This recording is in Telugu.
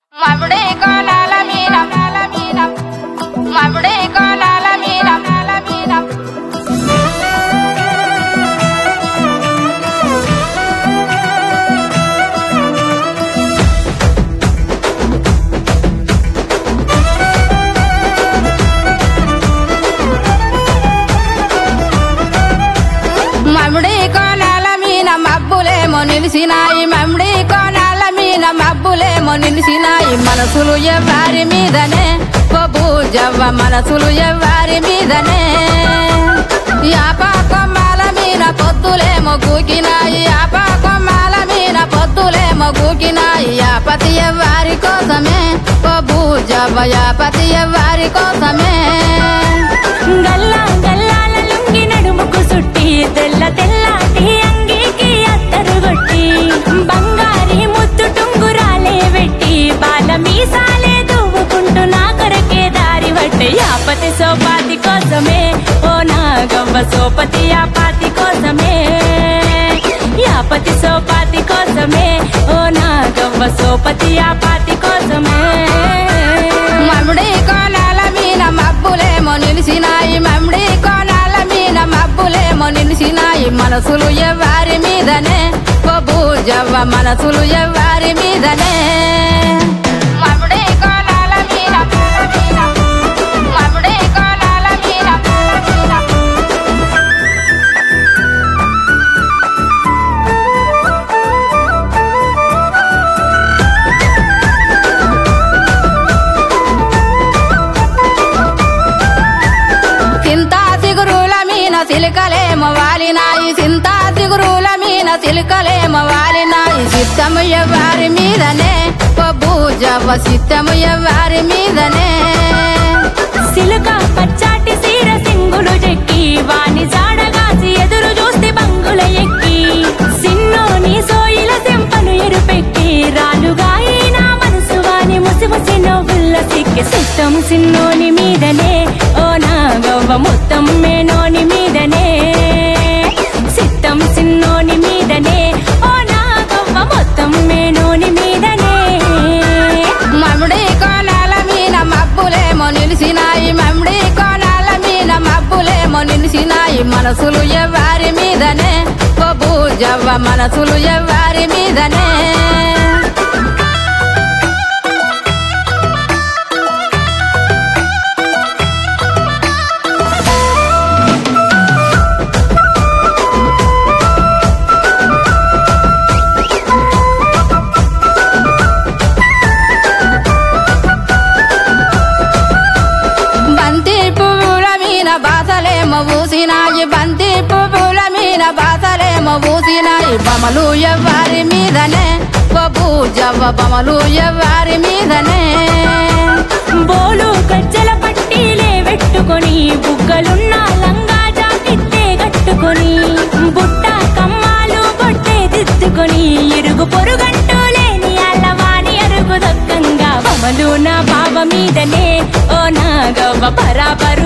మముడే కోలాల మీనం మీనం మముడే కోలాల మీనం మీనం మముడి కోనాల మీన మబ్బులేమో నిలిసినాయి మముడి కోనాల మీన మబ్బులేమో నిలిసినాయి మనసులు ఎవ్వారి మీదనే జవ్వ మనసులు ఎవ్వారి మీదనే యాప కొమ్మాల మీన పొద్దులేమో గూకినాయి యాప కొమ్మాల మీన పొద్దులేమో గూకినాయి యాపతి ఎవ్వారి కోసమే జవ్వ యాపతి ఎవ్వారి కోసమే గల్లా గల్లాల లుంగి నడుముకు సుట్టి తెల్ల తెల్లాటి అంగీకి అత్తరు కొట్టి బంగారి ముద్దు టుంగురాలే వెట్టి బాల మీసాలే దువ్వుకుంటూ నా కొరకే దారి వట్టే యాపతి సోపాతి కోసమే ఓ నా గవ్వ సోపతి యాపాతి కోసమే యాపతి సోపాతి కోసమే ఓ నా గవ్వ సోపతి యాపాతి కోసమే మమ్ముడి కోనాల మీన మబ్బులేమో నిలిసినాయి మమ్ముడి కోనాల మీన మబ్బులేమో నిలిసినాయి మనసులు ఎవ్వారి మీదనే జవ్వ మనసులు ఎవ్వారి మీదనే మమ్ముడి కోనాల మీన మమ్ముడి కోనాల మీన సింతా సిగురుల మీన సిలికలేమ వాలినాయి సింతా సిగురుల మీన సిలికలేమ వాలినాయి సిద్ధము ఎవ్వారి మీదనే జవ్వ సిద్ధము ఎవ్వారి మీదనే సిలుక పచ్చాటి సీర సింగులు చెక్కి వాని జాడగాసి ఎదురు చూస్తే బంగుల ఎక్కి సిన్నోని సోయిల సెంపను ఎరుపెక్కి రాలుగా నా మనసు వాని ముసి ముసి నవ్వుల్ల సిక్కి సిట్టం సిన్నోని మీదనే ఓ నా గవ్వ మొత్తం మేనోని మీదనే సిట్టం సిన్నోని మీదనే ఓ నా గవ్వ మొత్తం మేనోని మీదనే మమ్ముడి కోనాల మీన మబ్బులేమో నిలిసినాయి మమ్ముడి కోనాల మీన మబ్బులేమో నిలిసినాయి మనసులు ఎవ్వారి మీదనే జవ్వ మనసులు ఎవ్వారి మీదనే బంతి పువ్వుల మీన బాసలేమో ఊసినాయి బంతి పువ్వుల మీన బాసలేమో ఊసినాయి బమలు ఎవ్వారి మీదనే జవ్వ బమలు ఎవ్వారి మీదనే బోలు గజ్జల పట్టీలే పెట్టుకొని బుగ్గలున్న లంగా జాకెట్టే కట్టుకొని బుట్ట కమ్మాలు బొట్టే దిద్దుకొని ఇరుగు పొరుగంటూ లేని అల్లవాని అరుగు దక్కంగా బమలు నా బావ మీదనే ఓ నా గవ్వ బరాబరు